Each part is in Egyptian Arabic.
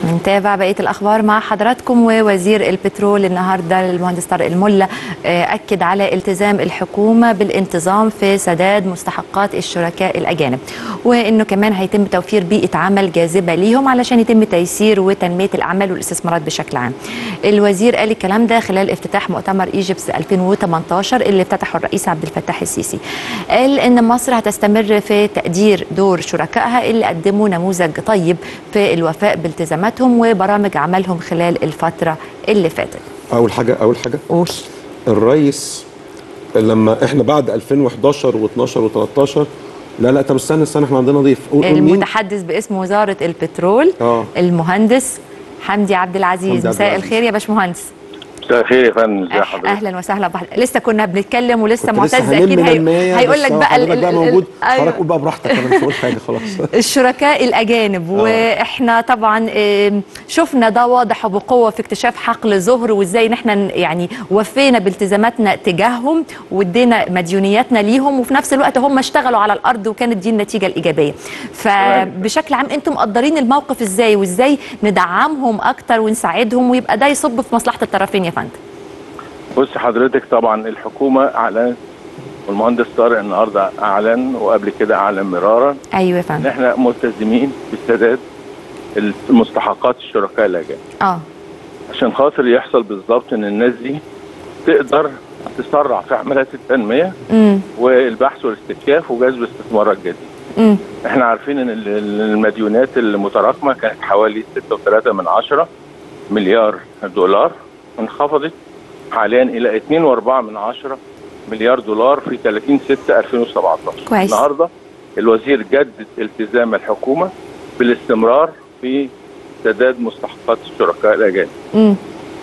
نتابع بقيه الاخبار مع حضراتكم ووزير البترول النهارده المهندس طارق الملا اكد على التزام الحكومه بالانتظام في سداد مستحقات الشركاء الاجانب وانه كمان هيتم توفير بيئه عمل جاذبه ليهم علشان يتم تيسير وتنميه الاعمال والاستثمارات بشكل عام. الوزير قال الكلام ده خلال افتتاح مؤتمر ايجيبس 2018 اللي افتتحه الرئيس عبد الفتاح السيسي. قال ان مصر هتستمر في تقدير دور شركائها اللي قدموا نموذج طيب في الوفاء بالتزاماتهم وبرامج عملهم خلال الفتره اللي فاتت. اول حاجه اول حاجه قول الرئيس لما احنا بعد 2011 و12 و13 لا لا طب استنى استنى احنا عندنا ضيف قول قول مين المتحدث باسم وزاره البترول اه المهندس حمدي عبد العزيز حمدي عبد مساء العزيز. الخير يا باشمهندس مساء الخير يا فندم ازي أه حضرتك اهلا وسهلا بحضرتك لسه كنا بنتكلم ولسه كنت معتز لسه اكيد هلم هي... لماية، هيقول بس لك هو بقى حضرتك بقى موجود أيوة. حضرتك قول بقى براحتك انا مش هقول حاجه خلاص الشركاء الاجانب واحنا طبعا آم، شفنا ده واضح وبقوه في اكتشاف حقل زهر وازاي ان احنا ن- يعني وفينا بالتزاماتنا تجاههم وادينا مديونياتنا ليهم وفي نفس الوقت هم اشتغلوا على الارض وكانت دي النتيجه الايجابيه فبشكل عام انتم مقدرين الموقف ازاي وازاي ندعمهم اكتر ونساعدهم ويبقى ده يصب في مصلحه الطرفين يا فندم بص حضرتك طبعا الحكومه اعلنت والمهندس طارق النهارده اعلن وقبل كده اعلن مرارا ايوه يا ان فندم احنا ملتزمين بسداد المستحقات الشركاء الاجانب اه عشان خاطر يحصل بالظبط ان الناس دي تقدر تسرع في عمليات التنميه امم والبحث والاستكشاف وجذب استثمارات جديده. امم احنا عارفين ان ال- ال- المديونات المتراكمه كانت حوالي 6.3 من عشرة مليار دولار انخفضت حاليا الى 2.4 من عشرة مليار دولار في 30 6 2017 كويس. النهارده الوزير جدد التزام الحكومه بالاستمرار في سداد مستحقات الشركاء الاجانب امم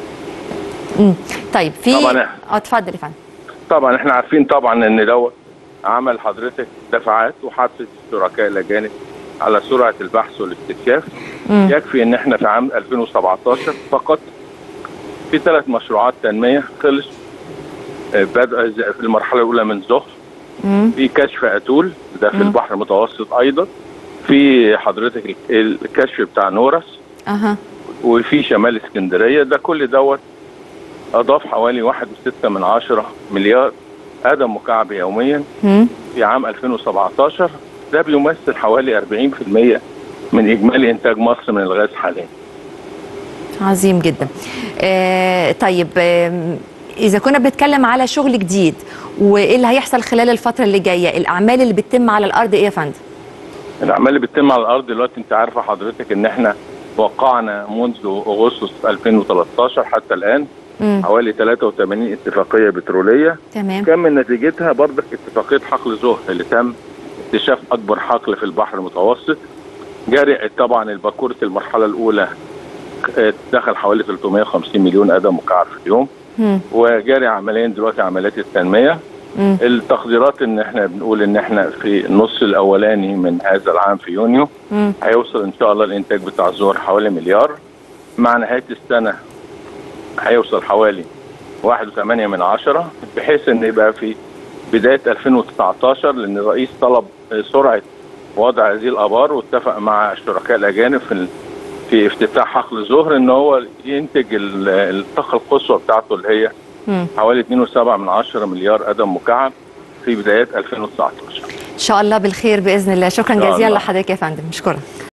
امم طيب في طبعاً. اه اتفضل يا فندم طبعا احنا عارفين طبعا ان دوت عمل حضرتك دفعات وحثت الشركاء الاجانب على سرعه البحث والاستكشاف مم. يكفي ان احنا في عام 2017 فقط في ثلاث مشروعات تنميه خلص آه، بدأ ز- في المرحله الاولى من زهر مم. في كشف اتول ده في مم. البحر المتوسط ايضا في حضرتك ال- الكشف بتاع نورس اها وفي شمال اسكندريه ده كل دوت اضاف حوالي واحد وستة من عشرة مليار قدم مكعب يوميا مم. في عام 2017 ده بيمثل حوالي 40% من اجمالي انتاج مصر من الغاز حاليا عظيم جدا آه طيب آه اذا كنا بنتكلم على شغل جديد وايه اللي هيحصل خلال الفتره اللي جايه الاعمال اللي بتتم على الارض ايه يا فندم الاعمال اللي بتتم على الارض دلوقتي انت عارفه حضرتك ان احنا وقعنا منذ اغسطس 2013 حتى الان مم. حوالي 83 اتفاقيه بتروليه تمام كان من نتيجتها برضك اتفاقيه حقل زهر اللي تم اكتشاف اكبر حقل في البحر المتوسط جاري طبعا الباكوره المرحله الاولى اه، دخل حوالي 350 مليون قدم مكعب في اليوم مم. وجاري عمليا دلوقتي عمليات التنميه مم. التقديرات ان احنا بنقول ان احنا في النص الاولاني من هذا العام في يونيو مم. هيوصل ان شاء الله الانتاج بتاع الزهر حوالي مليار مع نهايه السنه هيوصل حوالي واحد وثمانية من عشرة بحيث ان يبقى في بداية 2019 لان الرئيس طلب سرعة وضع هذه الابار واتفق مع الشركاء الاجانب في ال- في افتتاح حقل زهر ان هو ينتج ال- الطاقة القصوى بتاعته اللي هي مم. حوالي 2.7 من عشرة مليار قدم مكعب في بدايات 2019 ان شاء الله بالخير باذن الله شكرا إن شاء جزيلا الله. لحضرتك يا فندم مشكورة